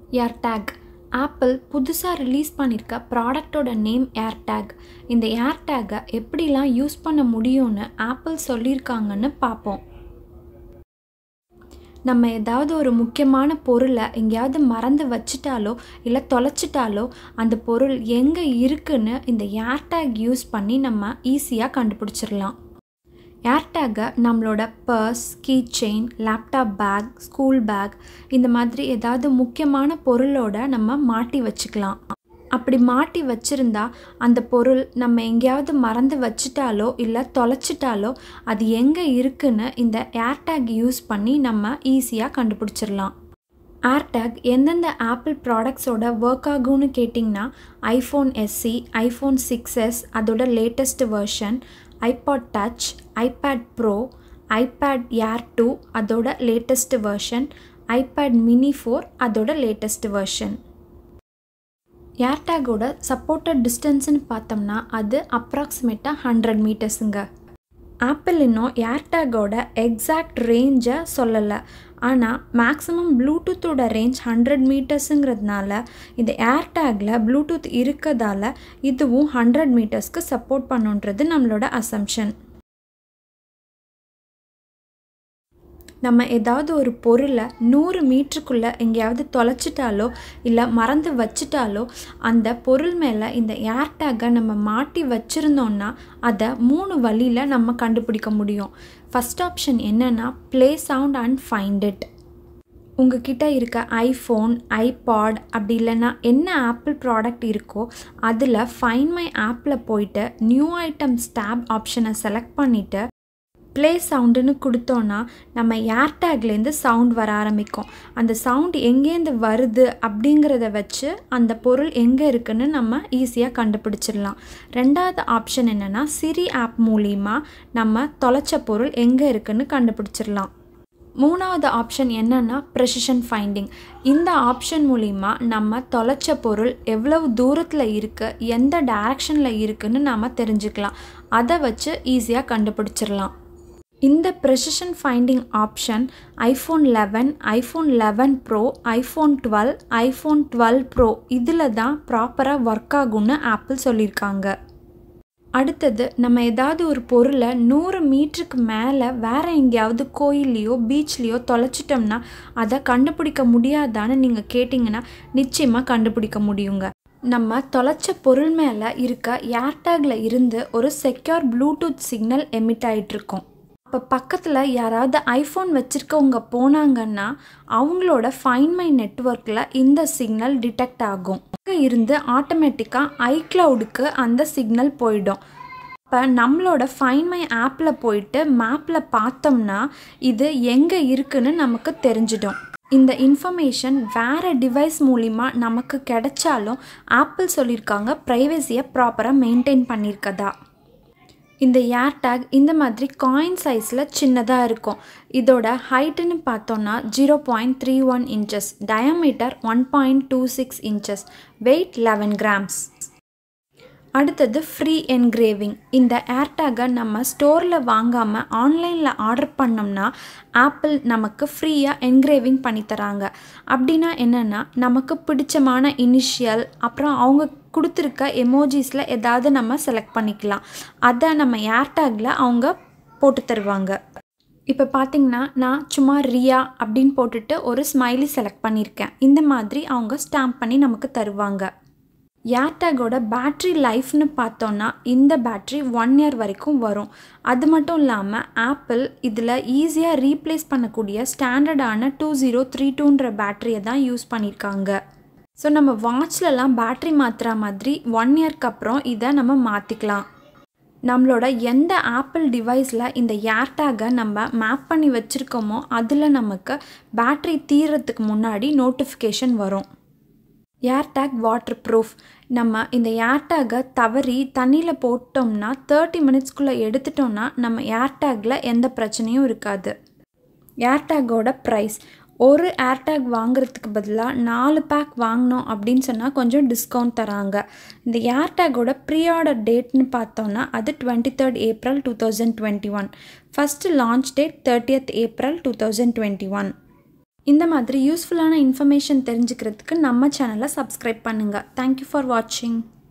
AirTag apple புதுசாக release பண்ணியிருக்க ப்ராடக்டோட நேம் ஏர்டேக் இந்த ஏர்டேக்கை எப்படிலாம் யூஸ் பண்ண முடியும்னு ஆப்பிள் சொல்லியிருக்காங்கன்னு பார்ப்போம் நம்ம ஏதாவது ஒரு முக்கியமான பொருளை எங்கேயாவது மறந்து வச்சிட்டாலோ இல்லை தொலைச்சிட்டாலோ அந்த பொருள் எங்கே இருக்குன்னு இந்த ஏர்டேக் யூஸ் பண்ணி நம்ம ஈஸியாக கண்டுபிடிச்சிடலாம் ஏர்டேக்கை நம்மளோட purse key chain laptop bag school bag இந்த மாதிரி ஏதாவது முக்கியமான பொருளோட நம்ம மாட்டி வச்சுக்கலாம் அப்படி மாட்டி வச்சுருந்தா அந்த பொருள் நம்ம எங்கேயாவது மறந்து வச்சிட்டாலோ இல்லை தொலைச்சிட்டாலோ அது எங்கே இருக்குன்னு இந்த ஏர்டேக் யூஸ் பண்ணி நம்ம ஈஸியாக கண்டுபிடிச்சிடலாம் ஏர்டேக் எந்தெந்த ஆப்பிள் ப்ராடக்ட்ஸோட ஒர்க் ஆகும்னு கேட்டிங்கன்னா iPhone SE iPhone six S அதோட latest version iPod touch iPad pro iPad air two அதோட latest version iPad mini four அதோட லேட்டஸ்ட் வெர்ஷன் ஏர்டேக்கோட சப்போர்ட்டட் டிஸ்டன்ஸ்னு பார்த்தோம்னா அது அப்ராக்சிமேட்டாக ஹண்ட்ரட் மீட்டர்ஸுங்க ஆப்பிள் இன்னும் ஏர்டேக்கோட எக்ஸாக்ட் ரேஞ்சை சொல்லலை ஆனால் மேக்ஸிமம் ப்ளூடூத்தோட ரேஞ்ச் ஹண்ட்ரட் மீட்டர்ஸுங்கிறதுனால இந்த ஏர்டேக்கில் ப்ளூடூத் இருக்கதால் இதுவும் ஹண்ட்ரட் மீட்டர்ஸ்க்கு சப்போர்ட் பண்ணுன்றது நம்மளோட அசம்ஷன் நம்ம ஏதாவது ஒரு பொருளை நூறு மீட்டருக்குள்ளே எங்கேயாவது தொலைச்சிட்டாலோ இல்லை மறந்து வச்சிட்டாலோ அந்த பொருள் மேலே இந்த ஏர்டேக்கை நம்ம மாட்டி வச்சுருந்தோன்னா அதை மூணு வழியில் நம்ம கண்டுபிடிக்க முடியும் ஃபஸ்ட் ஆப்ஷன் என்னென்னா play sound and find it உங்ககிட்ட இருக்க ஐஃபோன் ஐபாட் அப்படி இல்லைன்னா என்ன ஆப்பிள் ப்ராடக்ட் இருக்கோ அதில் ஃபைன் மை ஆப்பில் போயிட்டு நியூ ஐட்டம்ஸ் டேப் ஆப்ஷனை செலக்ட் பண்ணிவிட்டு ப்ளே சவுண்டுன்னு கொடுத்தோன்னா நம்ம ஏர்டேக்லேருந்து சவுண்ட் வர ஆரம்பிக்கும் அந்த சவுண்ட் எங்கேருந்து வருது அப்படிங்கிறத வச்சு அந்த பொருள் எங்கே இருக்குன்னு நம்ம ஈஸியாக கண்டுபிடிச்சிடலாம் ரெண்டாவது ஆப்ஷன் என்னென்னா சிரி ஆப் மூலிமா நம்ம தொலைச்ச பொருள் எங்கே இருக்குன்னு கண்டுபிடிச்சிடலாம் மூணாவது ஆப்ஷன் என்னென்னா ப்ரெசிஷன் ஃபைண்டிங் இந்த ஆப்ஷன் மூலிமா நம்ம தொலைச்ச பொருள் எவ்வளவு தூரத்தில் இருக்குது எந்த டைரக்ஷனில் இருக்குன்னு நாம் தெரிஞ்சுக்கலாம் அதை வச்சு ஈஸியாக கண்டுபிடிச்சிடலாம் இந்த precision finding option iPhone eleven iPhone eleven pro iPhone twelve iPhone twelve pro இதில் தான் ப்ராப்பராக ஒர்க் ஆகும்னு ஆப்பிள் சொல்லியிருக்காங்க அடுத்தது நம்ம ஏதாவது ஒரு பொருளை நூறு மீட்டருக்கு மேலே வேறு எங்கேயாவது கோயில்லையோ பீச்லேயோ தொலைச்சிட்டோம்னா அதை கண்டுபிடிக்க முடியாதான்னு நீங்கள் கேட்டிங்கன்னா நிச்சயமாக கண்டுபிடிக்க முடியுங்க நம்ம தொலைச்ச பொருள் மேலே இருக்க ஏர்டேக்கில் இருந்து ஒரு செக்யூர் ப்ளூடூத் சிக்னல் எமிட் ஆகிட்ருக்கோம் இப்போ பக்கத்தில் யாராவது ஐஃபோன் வச்சுருக்கவங்க போனாங்கன்னா அவங்களோட ஃபைன் மை நெட்ஒர்க்கில் இந்த சிக்னல் டிடெக்ட் ஆகும் அங்கே இருந்து ஆட்டோமேட்டிக்காக ஐக்ளவுடுக்கு அந்த சிக்னல் போயிடும் இப்போ நம்மளோட ஃபைன் மை ஆப்பில் போயிட்டு மேப்பில் பார்த்தோம்னா இது எங்கே இருக்குன்னு நமக்கு தெரிஞ்சிடும் இந்த இன்ஃபர்மேஷன் வேறு டிவைஸ் மூலிமா நமக்கு கிடைச்சாலும் ஆப்பிள் சொல்லியிருக்காங்க ப்ரைவசியை ப்ராப்பராக மெயின்டைன் பண்ணியிருக்கதா இந்த ஏர்டேக் இந்த மாதிரி காயின் சைஸில் சின்னதாக இருக்கும் இதோட ஹைட்டுன்னு பார்த்தோன்னா zero point three one inches diameter one point two six inches weight eleven grams அடுத்தது ஃப்ரீ என்கிரேவிங் இந்த ஏர்டேக்கை நம்ம ஸ்டோரில் வாங்காமல் ஆன்லைனில் ஆர்டர் பண்ணோம்னா ஆப்பிள் நமக்கு ஃப்ரீயாக என்கிரேவிங் பண்ணித்தராங்க அப்படின்னா என்னென்னா நமக்கு பிடிச்சமான இனிஷியல் அப்புறம் அவங்க கொடுத்துருக்க எமோஜிஸில் ஏதாவது நம்ம செலக்ட் பண்ணிக்கலாம் அதை நம்ம ஏர்டேக்கில் அவங்க போட்டு தருவாங்க இப்போ பார்த்தீங்கன்னா நான் சும்மா ரியா அப்படின்னு போட்டுட்டு ஒரு ஸ்மைலி செலக்ட் பண்ணியிருக்கேன் இந்த மாதிரி அவங்க ஸ்டாம்ப் பண்ணி நமக்கு தருவாங்க ஏர்டேக்கோட பேட்ரி லைஃப்னு பார்த்தோன்னா இந்த பேட்ரி ஒன் இயர் வரைக்கும் வரும் அது மட்டும் இல்லாமல் ஆப்பிள் இதில் ஈஸியாக ரீப்ளேஸ் பண்ணக்கூடிய ஸ்டாண்டர்டான டூ ஜீரோ த்ரீ டூன்ற பேட்டரியை தான் யூஸ் பண்ணியிருக்காங்க ஸோ நம்ம வாட்ச்லலாம் பேட்ரி மாற்றுற மாதிரி ஒன் இயர்க்கு அப்புறம் இதை நம்ம மாற்றிக்கலாம் நம்மளோட எந்த ஆப்பிள் டிவைஸில் இந்த ஏர்டேக்கை நம்ம மேப் பண்ணி வச்சுருக்கோமோ அதில் நமக்கு பேட்ரி தீர்றதுக்கு முன்னாடி நோட்டிஃபிகேஷன் வரும் ஏர்டேக் வாட்டர் ப்ரூஃப் நம்ம இந்த ஏர்டேக்கை தவறி தண்ணியில் போட்டோம்னா தேர்ட்டி மினிட்ஸ்க்குள்ளே எடுத்துட்டோம்னா நம்ம ஏர்டேக்கில் எந்த பிரச்சனையும் இருக்காது ஏர்டேக்கோட ப்ரைஸ் ஒரு ஏர்டேக் வாங்குறதுக்கு பதிலாக நாலு பேக் வாங்கினோம் அப்படின்னு சொன்னால் கொஞ்சம் டிஸ்கவுண்ட் தராங்க இந்த ஏர்டேக்கோட ப்ரீ ஆர்டர் டேட்னு பார்த்தோன்னா அது twenty third April two thousand twenty one first launch date thirtieth April two thousand twenty one இந்த மாதிரி யூஸ்ஃபுல்லான இன்ஃபர்மேஷன் தெரிஞ்சுக்கிறதுக்கு நம்ம சேனலை சப்ஸ்கிரைப் பண்ணுங்கள் தேங்க்யூ ஃபார் வாட்சிங்